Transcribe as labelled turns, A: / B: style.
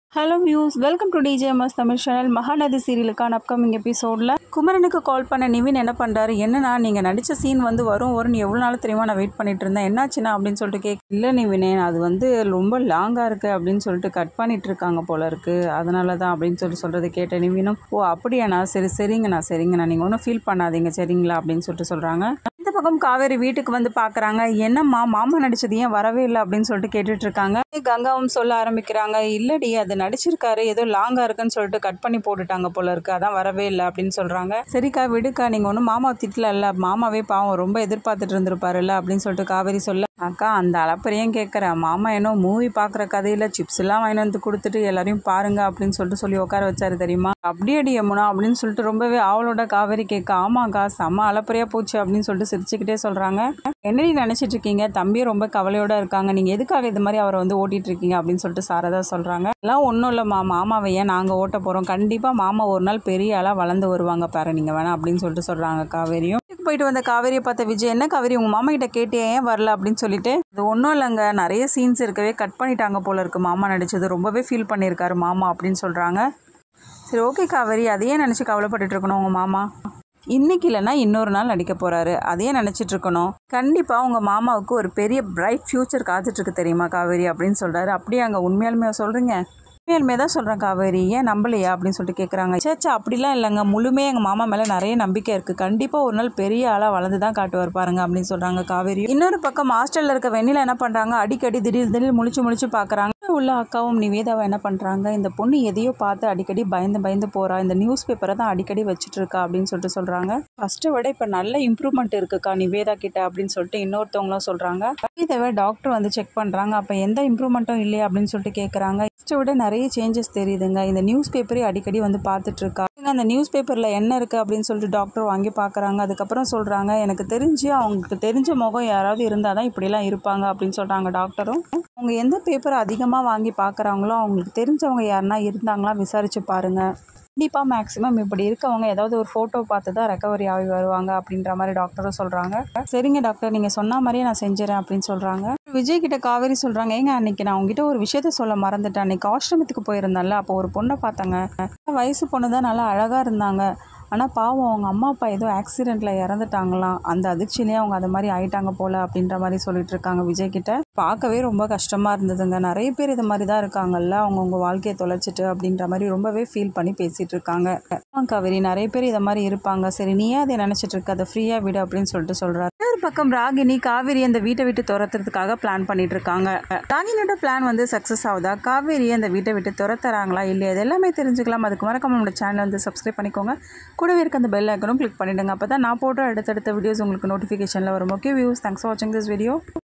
A: hello views welcome to DJMS Tamil channel Mahanadhi சீரியலுக்கான upcoming எபிசோடில் குமரனுக்கு கால் பண்ண நிவின் என்ன பண்ணுறாரு என்னண்ணா நீங்கள் நடித்த சீன் வந்து வரும் வரும்னு எவ்வளோ நாள் தெரியுமா நான் வெயிட் பண்ணிட்டு இருந்தேன் என்னாச்சுன்னா அப்படின்னு சொல்லிட்டு கேட்க இல்லை நிவினே அது வந்து ரொம்ப லாங்காக இருக்குது அப்படின்னு சொல்லிட்டு கட் பண்ணிட்டு இருக்காங்க போல இருக்குது அதனால தான் அப்படின்னு சொல்லிட்டு சொல்கிறது கேட்ட நிவினும் ஓ அப்படியாண்ணா சரி சரிங்கண்ணா சரிங்கண்ணா நீங்கள் ஒன்றும் ஃபீல் பண்ணாதீங்க சரிங்களா அப்படின்னு சொல்லிட்டு சொல்கிறாங்க இந்த பக்கம் காவேரி வீட்டுக்கு வந்து பார்க்குறாங்க என்னம்மா மாமா நடிச்சது ஏன் வரவே இல்லை அப்படின்னு சொல்லிட்டு கேட்டுட்டு இருக்காங்க கங்காவும் சொல்ல ஆரம்பிக்கிறாங்க இல்லடி அது நடிச்சிருக்காரு ஏதோ லாங்கா இருக்குன்னு சொல்லிட்டு கட் பண்ணி போட்டுட்டாங்க போல இருக்கு அதான் வரவே இல்லை அப்படின்னு சொல்றாங்க சரிக்கா விடுக்கா நீங்க ஒன்றும் மாமா திட்டல மாமாவே பாவம் ரொம்ப எதிர்பார்த்துட்டு இருந்திருப்பாருல்ல அப்படின்னு சொல்லிட்டு காவேரி சொல்ல அக்கா அந்த அளப்பறையும் கேட்குறேன் மாமா என்ன மூவி பார்க்குற கதையில சிப்ஸ் எல்லாம் வாங்கி வந்து கொடுத்துட்டு எல்லாரையும் பாருங்க அப்படின்னு சொல்லிட்டு சொல்லி உட்கார வச்சாரு தெரியுமா அப்படியடி யமுனா அப்படின்னு சொல்லிட்டு ரொம்பவே ஆவலோட காவேரி கேட்க ஆமாக்கா செம்ம அளப்பறையா போச்சு அப்படின்னு சொல்லிட்டு சிரிச்சுக்கிட்டே சொல்றாங்க என்னடி நினைச்சிட்டு இருக்கீங்க தம்பி ரொம்ப கவலையோட இருக்காங்க நீங்க எதுக்காக இது மாதிரி அவரை வந்து ஓட்டிட்டு இருக்கீங்க அப்படின்னு சொல்லிட்டு சாரதா சொல்றாங்க எல்லாம் ஒன்றும் இல்லைம்மா மாமாவை ஏன் நாங்கள் ஓட்ட போறோம் கண்டிப்பா மாமா ஒரு நாள் பெரிய ஆளா வளர்ந்து வருவாங்க பாரு நீங்க வேணா அப்படின்னு சொல்லிட்டு சொல்றாங்க காவேரியும் வீட்டுக்கு போயிட்டு வந்த காவேரியை பார்த்த விஜய் என்ன காவேரி உங்க மாமா கிட்ட கேட்டே ஏன் வரல அப்படின்னு சொல்லிட்டு இது ஒன்றும் இல்லைங்க நிறைய சீன்ஸ் இருக்கவே கட் பண்ணிட்டாங்க போல இருக்கு மாமா நடிச்சது ரொம்பவே ஃபீல் பண்ணியிருக்காரு மாமா அப்படின்னு சொல்றாங்க சரி ஓகே காவேரி அதையே நினச்சி கவலைப்பட்டுட்டு இருக்கணும் உங்கள் மாமா இன்னைக்கு இல்லைன்னா இன்னொரு நாள் நடிக்க போகிறாரு அதையே நினச்சிட்டு இருக்கணும் கண்டிப்பாக உங்கள் மாமாவுக்கு ஒரு பெரிய பிரைட் ஃப்யூச்சர் காத்துட்ருக்கு தெரியுமா காவேரி அப்படின்னு சொல்கிறாரு அப்படியே அங்கே உண்மையாலுமே சொல்கிறீங்க உண்மையாலுமே தான் சொல்கிறேன் காவேரி ஏன் நம்பலையா அப்படின்னு சொல்லிட்டு கேட்குறாங்க சேச்சா அப்படிலாம் இல்லைங்க முழுமையாக எங்கள் மாமா மேலே நிறைய நம்பிக்கை இருக்குது கண்டிப்பாக ஒரு நாள் பெரிய ஆளாக வளர்ந்து தான் காட்டுவார் பாருங்க அப்படின்னு சொல்கிறாங்க காவேரி இன்னொரு பக்கம் ஹாஸ்டலில் இருக்க வெண்ணில என்ன பண்ணுறாங்க அடிக்கடி திடீர் திடீர் முழிச்சு முழிச்சு பார்க்குறாங்க உள்ள அக்காவும் நிவேதாவும் என்ன பண்ணுறாங்க இந்த பொண்ணு எதையோ பார்த்து அடிக்கடி பயந்து பயந்து போகிறா இந்த நியூஸ் பேப்பரை தான் அடிக்கடி வச்சுட்டு இருக்கா அப்படின்னு சொல்லிட்டு சொல்கிறாங்க ஃபஸ்ட்டை விட இப்போ நல்ல இம்ப்ரூவ்மெண்ட் இருக்குக்கா நிவேதா கிட்ட அப்படின்னு சொல்லிட்டு இன்னொருத்தவங்களும் சொல்கிறாங்க நிவேதாவை டாக்டர் வந்து செக் பண்ணுறாங்க அப்போ எந்த இம்ப்ரூவ்மெண்ட்டும் இல்லையா அப்படின்னு சொல்லிட்டு கேட்குறாங்க ஃபஸ்ட்டை விட நிறைய சேஞ்சஸ் தெரியுதுங்க இந்த நியூஸ் பேப்பரே அடிக்கடி வந்து பார்த்துட்டு இருக்கா அந்த நியூஸ் பேப்பரில் என்ன இருக்குது அப்படின்னு சொல்லிட்டு டாக்டர் வாங்கி பார்க்குறாங்க அதுக்கப்புறம் சொல்கிறாங்க எனக்கு தெரிஞ்சு அவங்களுக்கு தெரிஞ்ச முகம் யாராவது இருந்தால் தான் இப்படிலாம் இருப்பாங்க அப்படின்னு சொல்கிறாங்க டாக்டரும் அவங்க எந்த பேப்பரை அதிகமாக வாங்கி பார்க்குறாங்களோ அவங்களுக்கு தெரிஞ்சவங்க யாருன்னா இருந்தாங்களா விசாரிச்சு பாருங்கள் கண்டிப்பாக மேக்ஸிமம் இப்படி இருக்கவங்க ஏதாவது ஒரு ஃபோட்டோ பார்த்து தான் ரெக்கவரி ஆகி வருவாங்க அப்படின்ற மாதிரி டாக்டரும் சொல்கிறாங்க சரிங்க டாக்டர் நீங்கள் சொன்ன மாதிரியே நான் செஞ்சுறேன் அப்படின்னு சொல்கிறாங்க விஜய் கிட்ட காவேரி சொல்கிறாங்க ஏங்க அன்னைக்கு நான் உங்ககிட்ட ஒரு விஷயத்த சொல்ல மறந்துட்டேன் அன்னைக்கு ஆசிரமத்துக்கு போயிருந்தேன்ல அப்போ ஒரு பொண்ணை பார்த்தாங்க வயசு பொண்ணு தான் நல்லா அழகாக இருந்தாங்க ஆனால் பாவம் அவங்க அம்மா அப்பா ஏதோ ஆக்சிடெண்ட்டில் இறந்துட்டாங்களாம் அந்த அதிர்ச்சியிலேயே அவங்க அது மாதிரி ஆயிட்டாங்க போல அப்படின்ற மாதிரி சொல்லிட்டு இருக்காங்க விஜய் கிட்ட பார்க்கவே ரொம்ப கஷ்டமாக இருந்ததுங்க நிறைய பேர் இது மாதிரி தான் இருக்காங்கல்ல அவங்கவுங்க வாழ்க்கையை தொலைச்சிட்டு அப்படின்ற மாதிரி ரொம்பவே ஃபீல் பண்ணி பேசிகிட்டு இருக்காங்க ஆமா காவேரி நிறைய பேர் இதை மாதிரி இருப்பாங்க சரி நீயே அதை நினச்சிட்டு இருக்க அதை ஃப்ரீயாக விடு அப்படின்னு சொல்லிட்டு சொல்கிறாரு இன்னொரு பக்கம் ராகினி காவேரி அந்த வீட்டை விட்டு துரத்துறதுக்காக பிளான் பண்ணிட்டு இருக்காங்க ராகினியோட பிளான் வந்து சக்ஸஸ் ஆகுதா காவேரி அந்த வீட்டை விட்டு துரத்துறாங்களா இல்லையா இது எல்லாமே தெரிஞ்சுக்கலாம் அதுக்கு மறக்காம நம்மளோட சேனல் வந்து சப்ஸ்கிரைப் பண்ணிக்கோங்க கூடவே இருக்க அந்த பெல் ஐக்கனும் கிளிக் பண்ணிவிடுங்க அப்போ தான் நான் போடுற அடுத்தடுத்த வீடியோஸ் உங்களுக்கு நோட்டிஃபிகேஷனில் வரும் ஓகே வியூஸ் தேங்க்ஸ் ஃபார் வாட்சிங் திஸ் வீடியோ